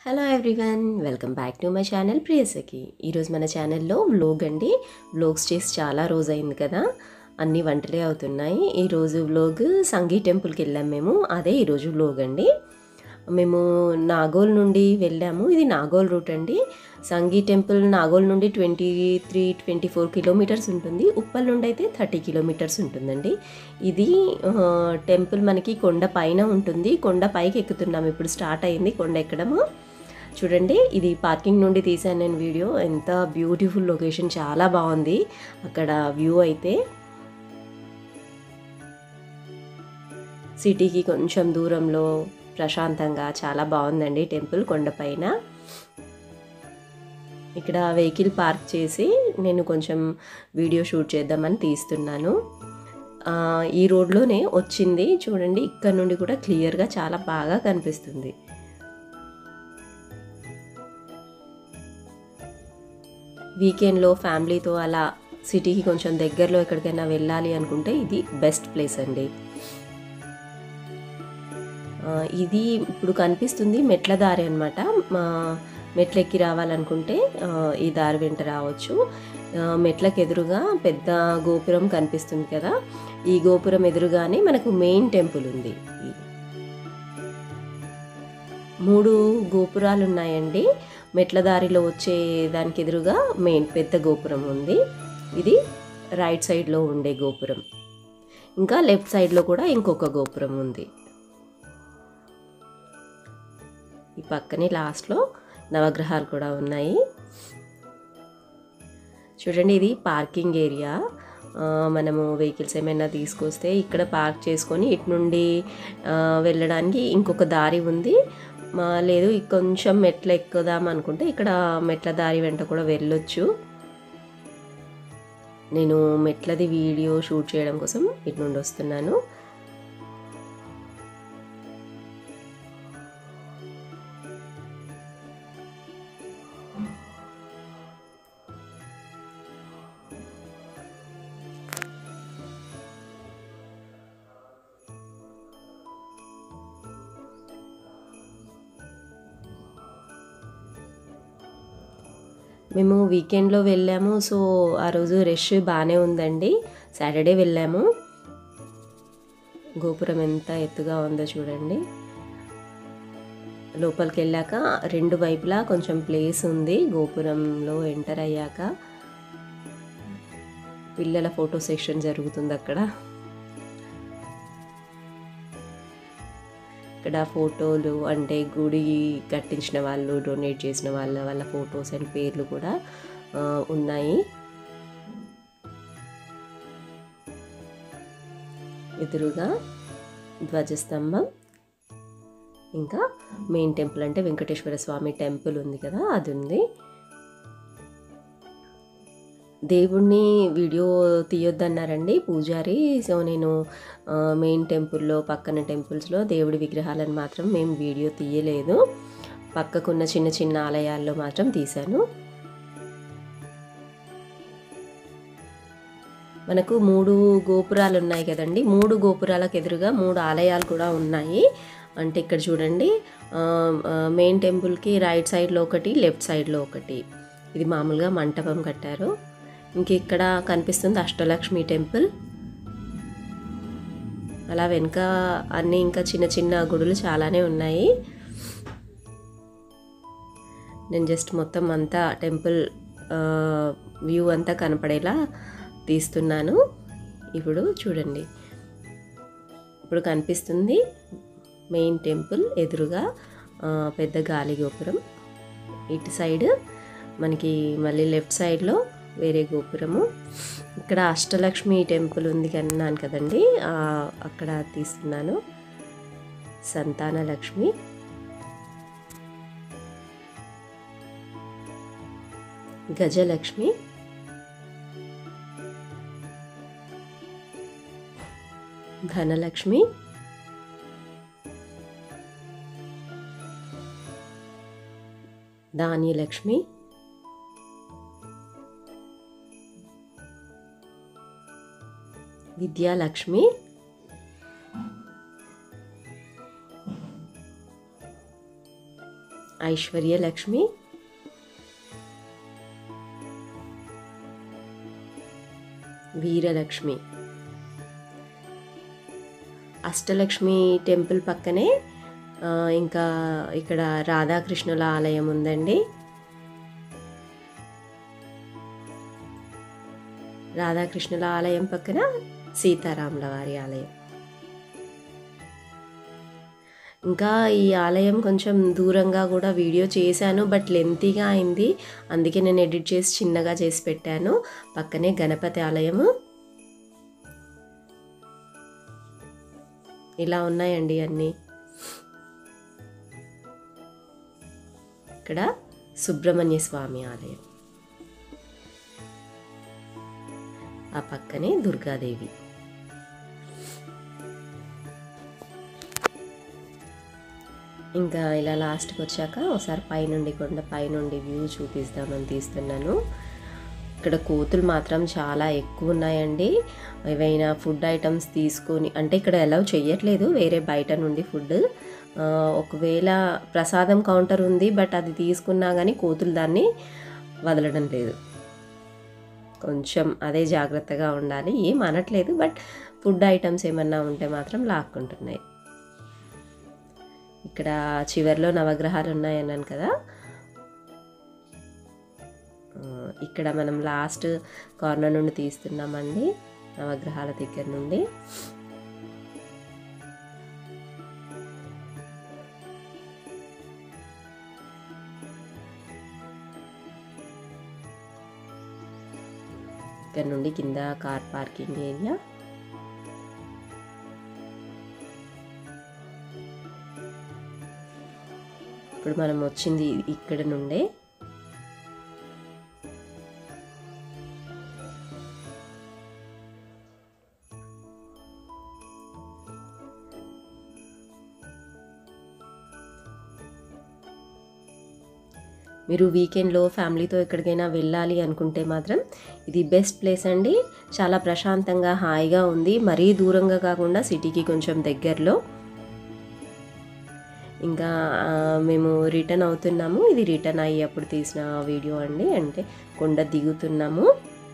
hello everyone welcome back to my channel Priyasakhi ఈరోజు మన ఛానల్లో వ్లోగ్ అండి వ్లోగ్స్ చేసి చాలా రోజైంది కదా అన్ని వంటలే అవుతున్నాయి ఈరోజు వ్లోగ్ సంగీ టెంపుల్కి వెళ్ళాం మేము అదే ఈరోజు వ్లోగ్ అండి మేము నాగోల్ నుండి వెళ్ళాము ఇది నాగోల్ రూట్ అండి సంగీ టెంపుల్ నాగోల్ నుండి twenty three twenty four kilometres ఉంటుంది ఉప్పల్ నుండి అయితే థర్టీ కిలోమీటర్స్ ఉంటుందండి ఇది ఆ, టెంపుల్ మనకి కొండ పైన ఉంటుంది కొండ పైకి ఎక్కుతున్నాం ఇప్పుడు స్టార్ట్ అయింది కొండ ఎక్కడము చూడండి ఇది పార్కింగ్ నుండి తీసాను నేను వీడియో ఎంత బ్యూటిఫుల్ లొకేషన్ చాలా బాగుంది అక్కడ వ్యూ అయితే సిటీకి కొంచెం దూరంలో ప్రశాంతంగా చాలా బాగుందండి టెంపుల్ కొండపైన ఇక్కడ వెహికల్ పార్క్ చేసి నేను కొంచెం వీడియో షూట్ చేద్దామని తీస్తున్నాను ఆ, ఈ రోడ్లోనే వచ్చింది చూడండి ఇక్కడ నుండి కూడా క్లియర్గా చాలా బాగా కనిపిస్తుంది వీకెండ్లో ఫ్యామిలీతో అలా సిటీకి కొంచెం దగ్గరలో ఎక్కడికైనా వెళ్ళాలి అనుకుంటే ఇది బెస్ట్ ప్లేస్ అండి ఆ, ఇది ఇప్పుడు కనిపిస్తుంది మెట్ల దారి అనమాట మెట్లు ఎక్కి రావాలనుకుంటే ఆ, ఈ దారి వెంట రావచ్చు ఆ, మెట్లకు ఎదురుగా పెద్ద గోపురం కనిపిస్తుంది కదా ఈ గోపురం ఎదురుగానే మనకు మెయిన్ టెంపుల్ ఉంది ఈ- మూడు గోపురాలు ఉన్నాయండి మెట్ల దారిలో వచ్చే దానికి ఎదురుగా మెయిన్ పెద్ద గోపురం ఉంది ఇది రైట్ సైడ్లో ఉండే గోపురం ఇంకా లెఫ్ట్ సైడ్లో కూడా ఇంకొక గోపురం ఉంది ఈ పక్కనే లాస్ట్లో నవగ్రహాలు కూడా ఉన్నాయి చూడండి ఇది పార్కింగ్ ఏరియా ఆ, మనము వెహికల్స్ ఏమైనా తీసుకొస్తే ఇక్కడ పార్క్ చేసుకొని ఇటు నుండి ఆ, వెళ్ళడానికి ఇంకొక దారి ఉంది మా లేదు ఇక కొంచెం మెట్లు ఎక్కుదాం అనుకుంటే ఇక్కడ మెట్ల దారి వెంట కూడా వెళ్ళొచ్చు నేను మెట్లది వీడియో షూట్ చేయడం కోసం ఇటు నుండి వస్తున్నాను మేము వీకెండ్లో వెళ్ళాము సో ఆ రోజు రష్ బాగానే ఉందండి సాటర్డే వెళ్ళాము గోపురం ఎంత ఎత్తుగా ఉందో చూడండి లోపలికి వెళ్ళాక రెండు వైపులా కొంచెం ప్లేస్ ఉంది గోపురంలో ఎంటర్ అయ్యాక పిల్లల ఫోటో సెక్షన్ జరుగుతుంది అక్కడ ఇక్కడ ఫోటోలు అంటే గుడి కట్టించిన వాళ్ళు డొనేట్ చేసిన వాళ్ళ వాళ్ళ ఫొటోస్ అండ్ పేర్లు కూడా ఆ, ఉన్నాయి ఎదురుగా ధ్వజస్తంభం ఇంకా మెయిన్ టెంపుల్ అంటే వెంకటేశ్వర స్వామి టెంపుల్ ఉంది కదా అది ఉంది దేవుణ్ణి వీడియో తీయొద్దన్నారండి పూజారి సో నేను ఆ, మెయిన్ టెంపుల్లో పక్కన టెంపుల్స్లో దేవుడి విగ్రహాలను మాత్రం మేము వీడియో తీయలేదు పక్కకున్న చిన్న చిన్న ఆలయాల్లో మాత్రం తీశాను మనకు మూడు గోపురాలు ఉన్నాయి కదండి మూడు గోపురాలకు ఎదురుగా మూడు ఆలయాలు కూడా ఉన్నాయి అంటే ఇక్కడ చూడండి ఆ, ఆ, మెయిన్ టెంపుల్కి రైట్ సైడ్లో ఒకటి లెఫ్ట్ సైడ్లో ఒకటి ఇది మామూలుగా మంటపం కట్టారు ఇంక ఇక్కడ కనిపిస్తుంది అష్టలక్ష్మి టెంపుల్ అలా వెనుక అన్ని ఇంకా చిన్న చిన్న గుడులు చాలానే ఉన్నాయి నేను జస్ట్ మొత్తం అంతా టెంపుల్ వ్యూ అంతా కనపడేలా తీస్తున్నాను ఇప్పుడు చూడండి ఇప్పుడు కనిపిస్తుంది మెయిన్ టెంపుల్ ఎదురుగా ఆ, పెద్ద గాలి గోపురం ఇటు సైడ్ మనకి మళ్ళీ లెఫ్ట్ సైడ్లో వేరే గోపురము ఇక్కడ అష్టలక్ష్మి టెంపుల్ ఉంది అన్నాను కదండి ఆ, అక్కడ తీస్తున్నాను సంతాన లక్ష్మి గజలక్ష్మి ధనలక్ష్మి ధాన్యలక్ష్మి విద్యాలక్ష్మి ఐశ్వర్య లక్ష్మి వీరలక్ష్మి అష్టలక్ష్మి టెంపుల్ పక్కనే ఆ, ఇంకా ఇక్కడ రాధాకృష్ణుల ఆలయం ఉందండి రాధాకృష్ణుల ఆలయం పక్కన సీతారాముల వారి ఆలయం ఇంకా ఈ ఆలయం కొంచెం దూరంగా కూడా వీడియో చేశాను బట్ లెంతీగా అయింది అందుకే నేను ఎడిట్ చేసి చిన్నగా చేసి పెట్టాను పక్కనే గణపతి ఆలయము ఇలా ఉన్నాయండి అన్నీ ఇక్కడ సుబ్రహ్మణ్య స్వామి ఆలయం ఆ పక్కనే దుర్గాదేవి ఇంకా ఇలా లాస్ట్కి వచ్చాక ఒకసారి పైనుండి కొండ పైనుండి వ్యూ చూపిస్తామని తీస్తున్నాను ఇక్కడ కోతులు మాత్రం చాలా ఎక్కువ ఉన్నాయండి ఏవైనా ఫుడ్ ఐటమ్స్ తీసుకొని అంటే ఇక్కడ అలౌ చెయ్యట్లేదు వేరే బయట నుండి ఫుడ్ ఆ, ఒకవేళ ప్రసాదం కౌంటర్ ఉంది బట్ అది తీసుకున్నా కానీ కోతులు దాన్ని వదలడం లేదు కొంచెం అదే జాగ్రత్తగా ఉండాలి ఏం అనట్లేదు బట్ ఫుడ్ ఐటమ్స్ ఏమన్నా ఉంటే మాత్రం లాక్కుంటున్నాయి ఇక్కడ చివరిలో నవగ్రహాలు ఉన్నాయన్నాను కదా ఆ, ఇక్కడ మనం లాస్ట్ కార్నర్ నుండి తీస్తున్నామండి నవగ్రహాల దగ్గర నుండి ఇక్కడ నుండి కింద కార్ పార్కింగ్ ఏరియా ఇప్పుడు మనం వచ్చింది ఇక్కడ నుండే మీరు వీకెండ్లో ఫ్యామిలీతో ఎక్కడికైనా వెళ్ళాలి అనుకుంటే మాత్రం ఇది బెస్ట్ ప్లేస్ అండి చాలా ప్రశాంతంగా హాయిగా ఉంది మరీ దూరంగా కాకుండా సిటీకి కొంచెం దగ్గరలో ఇంకా ఆ, మేము రిటర్న్ అవుతున్నాము ఇది రిటర్న్ అయ్యేప్పుడు తీసిన వీడియో అండి అంటే కొండ దిగుతున్నాము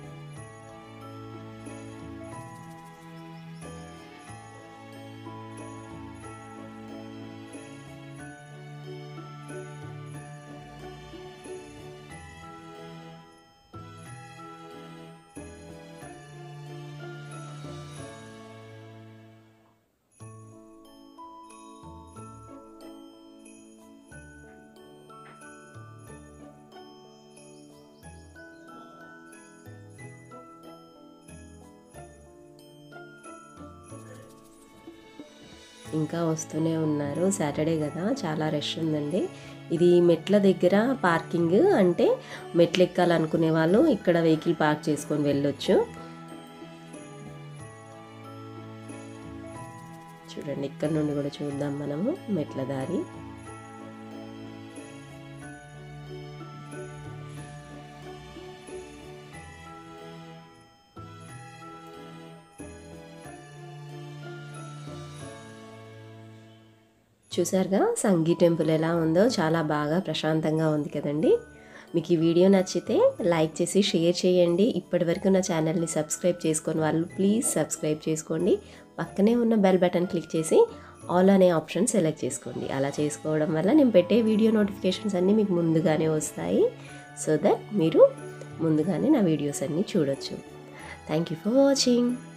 ఇంకా వస్తూనే ఉన్నారు సాటర్డే కదా చాలా రష్ ఉందండి ఇది మెట్ల దగ్గర పార్కింగ్ అంటే మెట్లు ఎక్కాలనుకునే వాళ్ళు ఇక్కడ వెహికల్ పార్క్ చేసుకొని వెళ్ళొచ్చు చూడండి ఇక్కడ నుండి కూడా చూద్దాం మనము మెట్ల దారి చూసారుగా సంగీ టెంపుల్ ఎలా ఉందో చాలా బాగా ప్రశాంతంగా ఉంది కదండి మీకు ఈ వీడియో నచ్చితే లైక్ చేసి షేర్ చేయండి ఇప్పటివరకు నా ఛానల్ని సబ్స్క్రైబ్ చేసుకొని వాళ్ళు ప్లీజ్ సబ్స్క్రైబ్ చేసుకోండి పక్కనే ఉన్న బెల్ బటన్ క్లిక్ చేసి ఆల్ అనే ఆప్షన్ సెలెక్ట్ చేసుకోండి అలా చేసుకోవడం వల్ల నేను పెట్టే వీడియో నోటిఫికేషన్స్ అన్నీ మీకు ముందుగానే వస్తాయి సో దట్ మీరు ముందుగానే నా వీడియోస్ అన్నీ చూడొచ్చు థ్యాంక్ యూ ఫర్ వాచింగ్